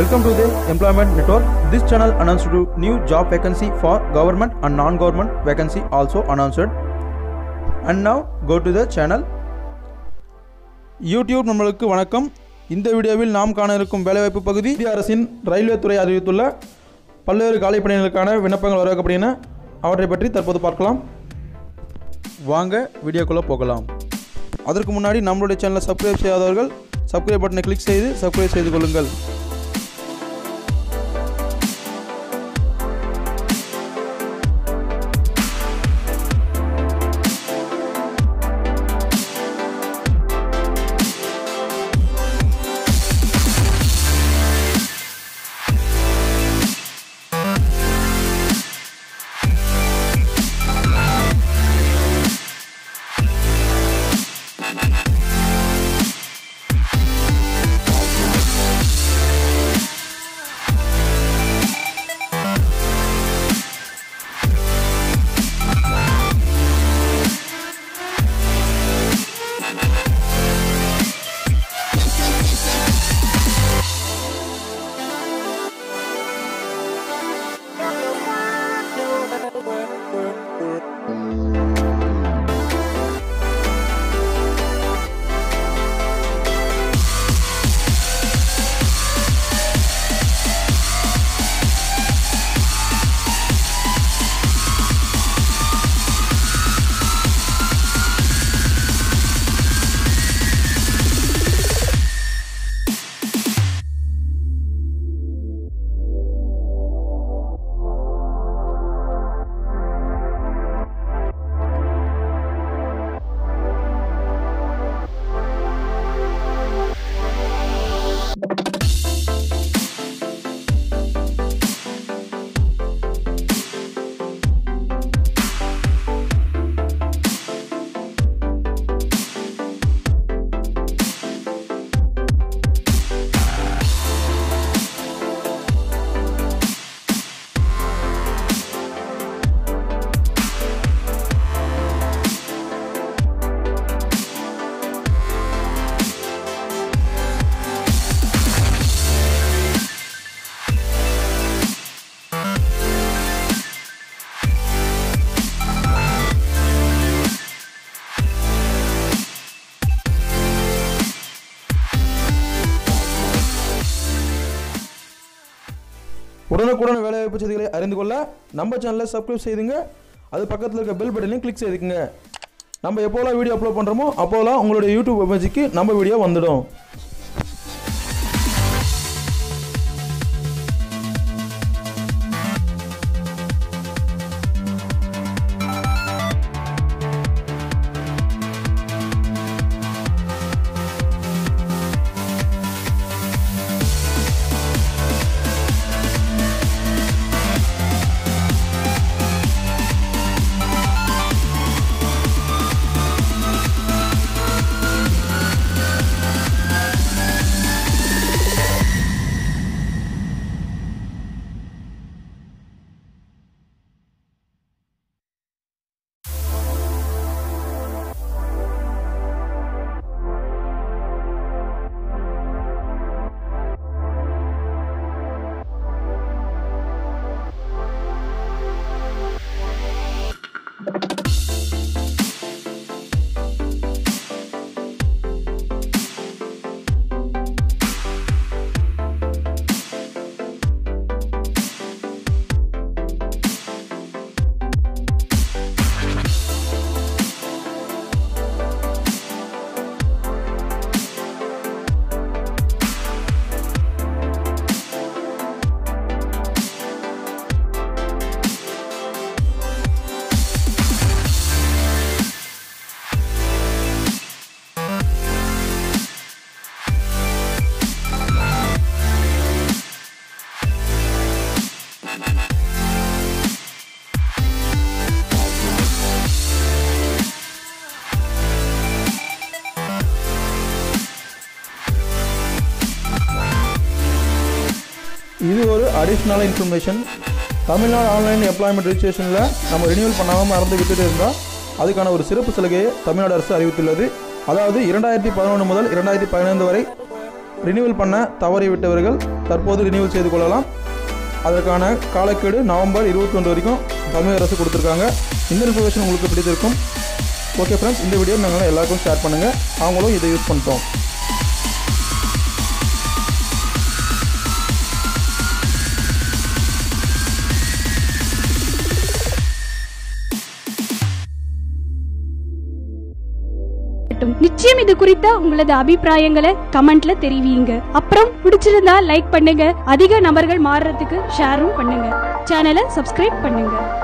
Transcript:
Welcome to the Employment Network. This channel announced to new job vacancy for government and non-government vacancy also announced. And now go to the channel. YouTube நம்மளுக்கு வணக்கம் இந்த வீடியோவில் நாம் காண இருக்கும் வேலைவாய்ப்பு பகுதி இந்திய அரசின் ரயில்வே துறை அறிவித்துள்ள பல்வேறு காலி பணிகளுக்கான விண்ணப்பங்கள் வரவேற்கப்படுகின்றன அவற்றை பற்றி தற்போது பார்க்கலாம் வாங்க வீடியோக்குள்ளே போகலாம் அதற்கு முன்னாடி நம்மளுடைய சேனலை சப்ஸ்கிரைப் செய்யாதவர்கள் சப்ஸ்கிரைப் பட்டனை கிளிக் செய்து சப்ஸ்கிரைப் செய்து கொள்ளுங்கள் உடனுக்குடன் வேலைவாய்ப்பு செய்திகளை அறிந்து கொள்ள நம்ம சேனலை சப்ஸ்கிரைப் செய்துங்க அது பக்கத்தில் இருக்க பெல் பட்டனையும் கிளிக் செய்துக்குங்க நம்ம எப்போலாம் வீடியோ அப்லோட் பண்ணுறோமோ அப்போலாம் உங்களுடைய யூடியூப் வெப்சைட்க்கு நம்ம வீடியோ வந்துடும் இது ஒரு additional information Tamil Nadu online employment ரிஜிஸ்ட்ரேஷனில் நம்ம ரினியூவல் பண்ணாமல் மறந்து விட்டுட்டு இருந்தால் அதுக்கான ஒரு சிறப்பு சலுகையை தமிழ்நாடு அரசு அறிவித்துள்ளது அதாவது இரண்டாயிரத்தி பதினொன்று முதல் இரண்டாயிரத்தி பதினைந்து வரை ரினியூவல் பண்ண தவறிவிட்டவர்கள் தற்போது ரினியூவல் செய்து கொள்ளலாம் அதற்கான காலக்கெடு நவம்பர் இருபத்தி ஒன்று வரைக்கும் தமிழக அரசு கொடுத்துருக்காங்க இந்த இன்ஃபர்மேஷன் உங்களுக்கு பிடித்திருக்கும் ஓகே ஃப்ரெண்ட்ஸ் இந்த வீடியோ நாங்கள் எல்லாருக்கும் ஷேர் பண்ணுங்கள் அவங்களும் இதை யூஸ் பண்ணிட்டோம் இருக்கட்டும். நிச்சயம் இது குறித்த உங்களது அபிப்பிராயங்களை கமெண்ட்ல தெரிவியுங்க அப்புறம் பிடிச்சிருந்தா லைக் பண்ணுங்க அதிக நபர்கள் மாறுறதுக்கு ஷேரும் பண்ணுங்க சேனலை சப்ஸ்கிரைப் பண்ணுங்க